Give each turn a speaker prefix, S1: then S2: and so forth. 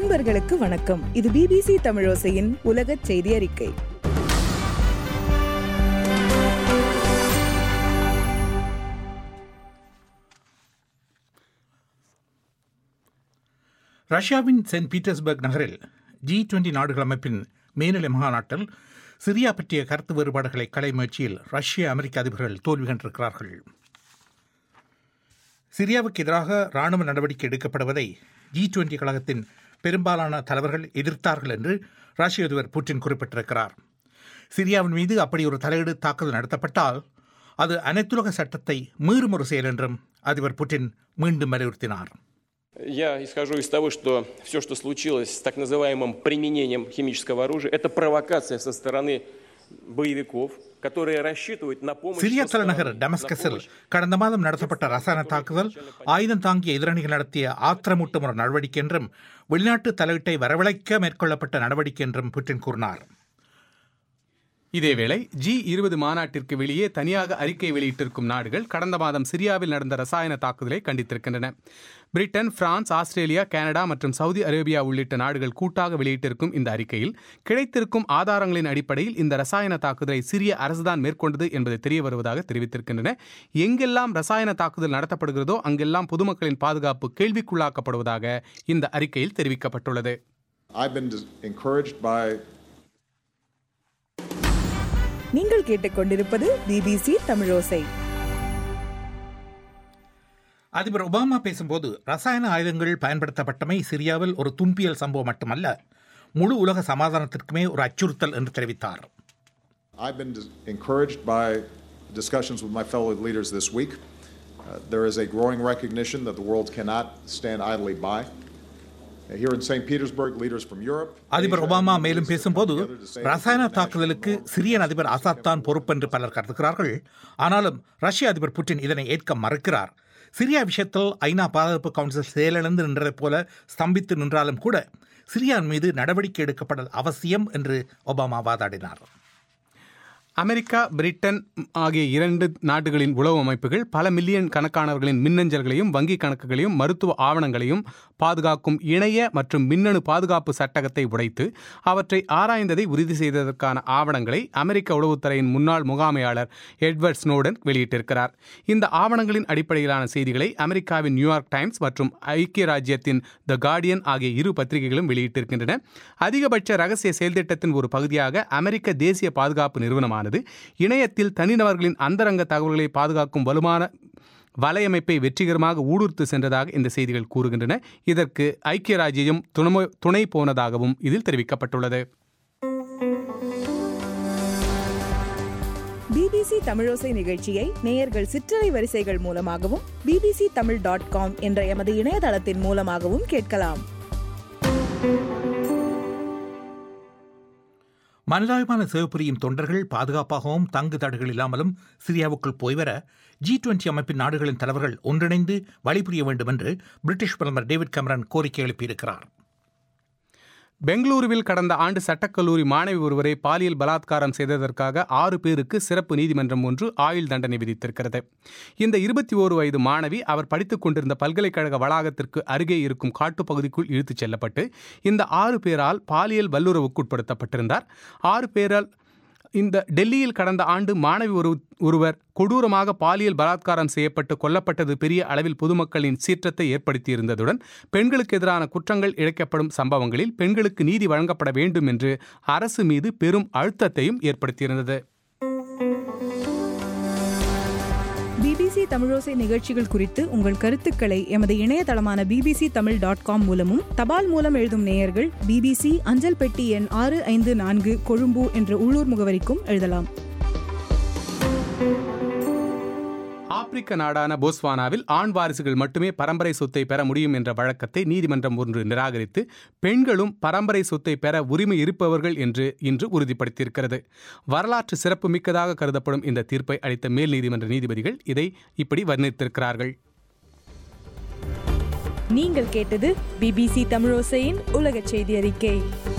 S1: நண்பர்களுக்கு வணக்கம் இது பிபிசி தமிழோசையின் உலகச் செய்தி அறிக்கை
S2: ரஷ்யாவின் செயின்ட் பீட்டர்ஸ்பர்க் நகரில் ஜி டுவெண்டி நாடுகள் அமைப்பின் மேல்நிலை மாநாட்டில் சிரியா பற்றிய கருத்து வேறுபாடுகளை களை முயற்சியில் ரஷ்ய அமெரிக்க அதிபர்கள் தோல்வி கண்டிருக்கிறார்கள் சிரியாவுக்கு எதிராக ராணுவ நடவடிக்கை எடுக்கப்படுவதை ஜி டுவெண்டி கழகத்தின் பெரும்பாலான தலைவர்கள் எதிர்த்தார்கள் என்று ரஷ்ய அதிபர் புட்டின் குறிப்பிட்டிருக்கிறார் சிரியாவின் மீது அப்படி ஒரு தலையீடு தாக்குதல் நடத்தப்பட்டால் அது அனைத்துலக சட்டத்தை மீறும் ஒரு செயல் என்றும் அதிபர் புட்டின் மீண்டும் வலியுறுத்தினார்
S3: Я исхожу из того, что все, что случилось с так называемым применением химического оружия, это провокация со стороны боевиков, которые рассчитывают на помощь...
S2: சிரியா
S3: со
S2: தலைநகர்
S3: стороны- на
S2: டமஸ்கஸில்
S3: помощь
S2: கடந்த மாதம் நடத்தப்பட்ட ரசாயன தாக்குதல் ஆயுதம் தாங்கிய எதிரணிகள் நடத்திய ஆத்திரமூட்டும் ஒரு நடவடிக்கை என்றும் வெளிநாட்டு தலையீட்டை வரவழைக்க மேற்கொள்ளப்பட்ட நடவடிக்கை என்றும் புட்டின் கூறினார்
S4: இதேவேளை ஜி இருபது மாநாட்டிற்கு வெளியே தனியாக அறிக்கை வெளியிட்டிருக்கும் நாடுகள் கடந்த மாதம் சிரியாவில் நடந்த ரசாயன தாக்குதலை கண்டித்திருக்கின்றன பிரிட்டன் பிரான்ஸ் ஆஸ்திரேலியா கனடா மற்றும் சவுதி அரேபியா உள்ளிட்ட நாடுகள் கூட்டாக வெளியிட்டிருக்கும் இந்த அறிக்கையில் கிடைத்திருக்கும் ஆதாரங்களின் அடிப்படையில் இந்த ரசாயன தாக்குதலை சிரிய அரசுதான் மேற்கொண்டது என்பது தெரிய வருவதாக தெரிவித்திருக்கின்றன எங்கெல்லாம் ரசாயன தாக்குதல் நடத்தப்படுகிறதோ அங்கெல்லாம் பொதுமக்களின் பாதுகாப்பு கேள்விக்குள்ளாக்கப்படுவதாக இந்த அறிக்கையில் தெரிவிக்கப்பட்டுள்ளது
S5: I've been dis- encouraged by
S1: நீங்கள் கேட்டுக்கொண்டிருப்பது பிபிசி தமிழோசை
S2: அதிபர் ஒபாமா பேசும்போது ரசாயன ஆயுதங்கள் பயன்படுத்தப்பட்டமை சிரியாவில் ஒரு துன்பியல் சம்பவம் மட்டுமல்ல முழு உலக சமாதானத்திற்குமே ஒரு அச்சுறுத்தல் என்று தெரிவித்தார்
S5: I've been dis- encouraged by discussions with my fellow leaders this week. Uh, there is a growing recognition that the world cannot stand idly by. Uh, Here in St. Petersburg, leaders from Europe.
S2: அதிபர்
S5: Asia,
S2: Obama
S5: and the Middle
S2: மேலும்
S5: East have come
S2: பேசும்போது
S5: together to say that
S2: ரசாயன
S5: international
S2: தாக்குதலுக்கு
S5: law-
S2: Syrian அதிபர் Assad தான் பொறுப்பென்று பலர் கருதுகிறார்கள் ஆனாலும் ரஷ்ய அதிபர் புட்டின் இதனை ஏற்க மறுக்கிறார் சிரியா விஷயத்தில் ஐநா பாதுகாப்பு கவுன்சில் செயலிழந்து நின்றதைப் போல ஸ்தம்பித்து நின்றாலும் கூட சிரியான் மீது நடவடிக்கை எடுக்கப்படல் அவசியம் என்று ஒபாமா வாதாடினார்
S4: அமெரிக்கா பிரிட்டன் ஆகிய இரண்டு நாடுகளின் உளவு அமைப்புகள் பல மில்லியன் கணக்கானவர்களின் மின்னஞ்சல்களையும் வங்கி கணக்குகளையும் மருத்துவ ஆவணங்களையும் பாதுகாக்கும் இணைய மற்றும் மின்னணு பாதுகாப்பு சட்டகத்தை உடைத்து அவற்றை ஆராய்ந்ததை உறுதி செய்ததற்கான ஆவணங்களை அமெரிக்க உளவுத்துறையின் முன்னாள் முகாமையாளர் எட்வர்ட் ஸ்னோடன் வெளியிட்டிருக்கிறார் இந்த ஆவணங்களின் அடிப்படையிலான செய்திகளை அமெரிக்காவின் நியூயார்க் டைம்ஸ் மற்றும் ஐக்கிய ராஜ்யத்தின் த கார்டியன் ஆகிய இரு பத்திரிகைகளும் வெளியிட்டிருக்கின்றன அதிகபட்ச ரகசிய செயல்திட்டத்தின் ஒரு பகுதியாக அமெரிக்க தேசிய பாதுகாப்பு நிறுவனமானது இணையத்தில் தனிநபர்களின் அந்தரங்க தகவல்களை பாதுகாக்கும் வலுவான வலையமைப்பை வெற்றிகரமாக ஊடுருத்து சென்றதாக இந்த செய்திகள் கூறுகின்றன இதற்கு ஐக்கிய ராஜ்யம் துணை துணை போனதாகவும் இதில் தெரிவிக்கப்பட்டுள்ளது
S1: பிபிசி தமிழோசை நிகழ்ச்சியை நேயர்கள் சிற்றலை வரிசைகள் மூலமாகவும் பிபிசி தமிழ் டாட் காம் என்ற எமது இணையதளத்தின் மூலமாகவும் கேட்கலாம்
S2: மனிதாபிமான சேவை புரியும் தொண்டர்கள் பாதுகாப்பாகவும் தங்கு தடைகள் இல்லாமலும் சிரியாவுக்குள் போய் வர ஜி டுவெண்டி அமைப்பின் நாடுகளின் தலைவர்கள் ஒன்றிணைந்து வழிபுரிய வேண்டும் என்று பிரிட்டிஷ் பிரதமர் டேவிட் கமரன் கோரிக்கை எழுப்பியிருக்கிறார்
S4: பெங்களூருவில் கடந்த ஆண்டு சட்டக்கல்லூரி மாணவி ஒருவரை பாலியல் பலாத்காரம் செய்ததற்காக ஆறு பேருக்கு சிறப்பு நீதிமன்றம் ஒன்று ஆயுள் தண்டனை விதித்திருக்கிறது இந்த இருபத்தி ஓரு வயது மாணவி அவர் படித்துக் கொண்டிருந்த பல்கலைக்கழக வளாகத்திற்கு அருகே இருக்கும் காட்டுப்பகுதிக்குள் இழுத்துச் செல்லப்பட்டு இந்த ஆறு பேரால் பாலியல் வல்லுறவுக்குட்படுத்தப்பட்டிருந்தார் ஆறு பேரால் இந்த டெல்லியில் கடந்த ஆண்டு மாணவி ஒரு ஒருவர் கொடூரமாக பாலியல் பலாத்காரம் செய்யப்பட்டு கொல்லப்பட்டது பெரிய அளவில் பொதுமக்களின் சீற்றத்தை ஏற்படுத்தியிருந்ததுடன் பெண்களுக்கு எதிரான குற்றங்கள் இழைக்கப்படும் சம்பவங்களில் பெண்களுக்கு நீதி வழங்கப்பட வேண்டும் என்று அரசு மீது பெரும் அழுத்தத்தையும் ஏற்படுத்தியிருந்தது
S1: பிபிசி தமிழோசை நிகழ்ச்சிகள் குறித்து உங்கள் கருத்துக்களை எமது இணையதளமான பிபிசி தமிழ் டாட் காம் மூலமும் தபால் மூலம் எழுதும் நேயர்கள் பிபிசி அஞ்சல் பெட்டி எண் ஆறு ஐந்து நான்கு கொழும்பு என்ற உள்ளூர் முகவரிக்கும் எழுதலாம்
S4: ஆப்பிரிக்க நாடான போஸ்வானாவில் ஆண் வாரிசுகள் மட்டுமே பரம்பரை சொத்தை பெற முடியும் என்ற வழக்கத்தை நீதிமன்றம் ஒன்று நிராகரித்து பெண்களும் பரம்பரை சொத்தை பெற உரிமை இருப்பவர்கள் என்று இன்று உறுதிப்படுத்தியிருக்கிறது வரலாற்று சிறப்பு மிக்கதாக கருதப்படும் இந்த தீர்ப்பை அளித்த மேல் நீதிமன்ற நீதிபதிகள் இதை இப்படி வர்ணித்திருக்கிறார்கள்
S1: நீங்கள் கேட்டது பிபிசி தமிழோசையின் உலகச் செய்தி அறிக்கை